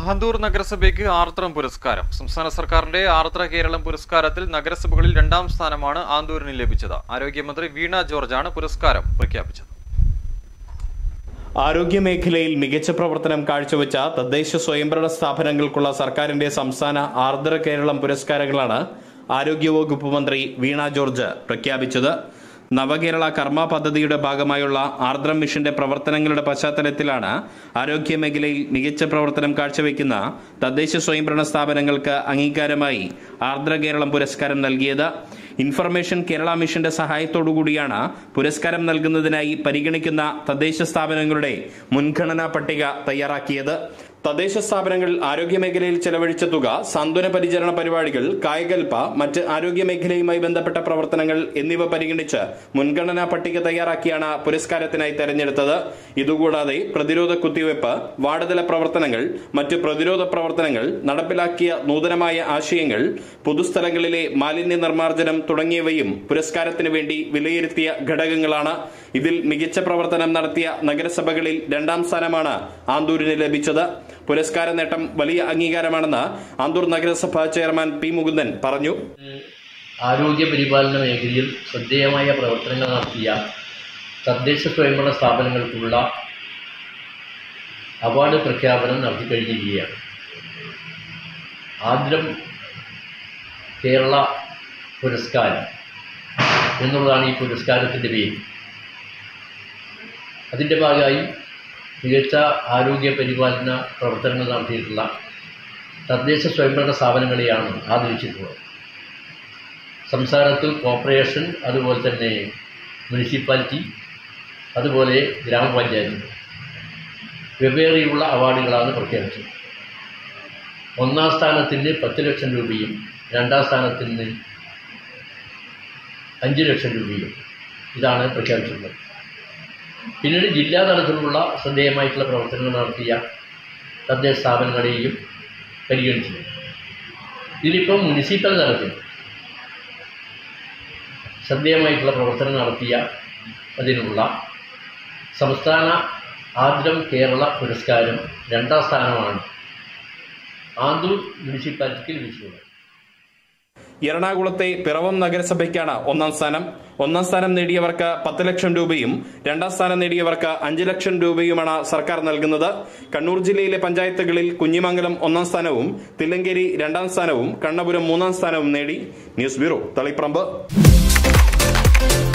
ആന്തൂർ നഗരസഭയ്ക്ക് ആർദ്രം പുരസ്കാരം സംസ്ഥാന സർക്കാരിന്റെ ആർദ്ര കേരളം പുരസ്കാരത്തിൽ നഗരസഭകളിൽ രണ്ടാം സ്ഥാനമാണ് ആന്തൂരിന് ലഭിച്ചത് ആരോഗ്യമന്ത്രി വീണ ജോർജാണ് പുരസ്കാരം പ്രഖ്യാപിച്ചത് ആരോഗ്യമേഖലയിൽ മികച്ച പ്രവർത്തനം കാഴ്ചവെച്ച തദ്ദേശ സ്വയംഭരണ സ്ഥാപനങ്ങൾക്കുള്ള സർക്കാരിന്റെ സംസ്ഥാന ആർദ്ര കേരളം പുരസ്കാരങ്ങളാണ് ആരോഗ്യവകുപ്പ് മന്ത്രി വീണ ജോർജ് പ്രഖ്യാപിച്ചത് നവകേരള കർമ്മ പദ്ധതിയുടെ ഭാഗമായുള്ള ആർദ്രം മിഷന്റെ പ്രവർത്തനങ്ങളുടെ പശ്ചാത്തലത്തിലാണ് ആരോഗ്യ മേഖലയിൽ മികച്ച പ്രവർത്തനം കാഴ്ചവെക്കുന്ന തദ്ദേശ സ്വയംഭരണ സ്ഥാപനങ്ങൾക്ക് അംഗീകാരമായി ആർദ്ര കേരളം പുരസ്കാരം നൽകിയത് ഇൻഫർമേഷൻ കേരള മിഷന്റെ സഹായത്തോടുകൂടിയാണ് പുരസ്കാരം നൽകുന്നതിനായി പരിഗണിക്കുന്ന തദ്ദേശ സ്ഥാപനങ്ങളുടെ മുൻഗണനാ പട്ടിക തയ്യാറാക്കിയത് തദ്ദേശ സ്ഥാപനങ്ങൾ ആരോഗ്യമേഖലയിൽ ചെലവഴിച്ച തുക സാന്ത്വന പരിചരണ പരിപാടികൾ കായകൽപ്പ മറ്റ് ആരോഗ്യമേഖലയുമായി ബന്ധപ്പെട്ട പ്രവർത്തനങ്ങൾ എന്നിവ പരിഗണിച്ച് മുൻഗണനാ പട്ടിക തയ്യാറാക്കിയാണ് പുരസ്കാരത്തിനായി തെരഞ്ഞെടുത്തത് ഇതുകൂടാതെ പ്രതിരോധ കുത്തിവയ്പ് വാർഡുതല പ്രവർത്തനങ്ങൾ മറ്റ് പ്രതിരോധ പ്രവർത്തനങ്ങൾ നടപ്പിലാക്കിയ നൂതനമായ ആശയങ്ങൾ പൊതുസ്ഥലങ്ങളിലെ മാലിന്യ നിർമ്മാർജ്ജനം തുടങ്ങിയവയും പുരസ്കാരത്തിന് വേണ്ടി വിലയിരുത്തിയ ഘടകങ്ങളാണ് ഇതിൽ മികച്ച പ്രവർത്തനം നടത്തിയ നഗരസഭകളിൽ രണ്ടാം സ്ഥാനമാണ് ആന്തൂരിന് ലഭിച്ചത് പുരസ്കാര നേട്ടം വലിയ അംഗീകാരമാണെന്ന് ആന്തൂർ നഗരസഭ ചെയർമാൻ പി മുകുന്ദൻ പറഞ്ഞു ആരോഗ്യ പരിപാലന മേഖലയിൽ ശ്രദ്ധേയമായ പ്രവർത്തനങ്ങൾ നടത്തിയ തദ്ദേശ സ്വയംഭരണ സ്ഥാപനങ്ങൾക്കുള്ള അവാർഡ് പ്രഖ്യാപനം നടത്തിക്കഴിഞ്ഞിരിക്കുകയാണ് ആദ്രം കേരള പുരസ്കാരം എന്നുള്ളതാണ് ഈ പുരസ്കാരത്തിൻ്റെ പേര് അതിൻ്റെ ഭാഗമായി മികച്ച ആരോഗ്യ പരിപാലന പ്രവർത്തനങ്ങൾ നടത്തിയിട്ടുള്ള തദ്ദേശ സ്വയംഭരണ സ്ഥാപനങ്ങളെയാണ് ആദരിച്ചിട്ടുള്ളത് സംസ്ഥാനത്ത് കോർപ്പറേഷൻ അതുപോലെ തന്നെ മുനിസിപ്പാലിറ്റി അതുപോലെ ഗ്രാമപഞ്ചായത്ത് വെവ്വേറെയുള്ള അവാർഡുകളാണ് പ്രഖ്യാപിച്ചത് ഒന്നാം സ്ഥാനത്തിന് പത്ത് ലക്ഷം രൂപയും രണ്ടാം സ്ഥാനത്തിന് അഞ്ച് ലക്ഷം രൂപയും ഇതാണ് പ്രഖ്യാപിച്ചിട്ടുള്ളത് പിന്നീട് ജില്ലാ തലത്തിലുള്ള ശ്രദ്ധേയമായിട്ടുള്ള പ്രവർത്തനങ്ങൾ നടത്തിയ തദ്ദേശ സ്ഥാപനങ്ങളെയും പരിഗണിച്ചു ഇതിലിപ്പം മുനിസിപ്പൽ തലത്തിൽ ശ്രദ്ധേയമായിട്ടുള്ള പ്രവർത്തനം നടത്തിയ അതിനുള്ള സംസ്ഥാന ആദ്രം കേരള പുരസ്കാരം രണ്ടാം സ്ഥാനമാണ് ആന്തൂർ മുനിസിപ്പാലിറ്റിക്ക് ലഭിച്ചിട്ടുള്ളത് എറണാകുളത്തെ പിറവം നഗരസഭയ്ക്കാണ് ഒന്നാം സ്ഥാനം ഒന്നാം സ്ഥാനം നേടിയവർക്ക് പത്ത് ലക്ഷം രൂപയും രണ്ടാം സ്ഥാനം നേടിയവർക്ക് അഞ്ച് ലക്ഷം രൂപയുമാണ് സർക്കാർ നൽകുന്നത് കണ്ണൂർ ജില്ലയിലെ പഞ്ചായത്തുകളിൽ കുഞ്ഞിമംഗലം ഒന്നാം സ്ഥാനവും തില്ലങ്കേരി രണ്ടാം സ്ഥാനവും കണ്ണപുരം മൂന്നാം സ്ഥാനവും നേടി ന്യൂസ് ബ്യൂറോ തളിപ്രമ്പ്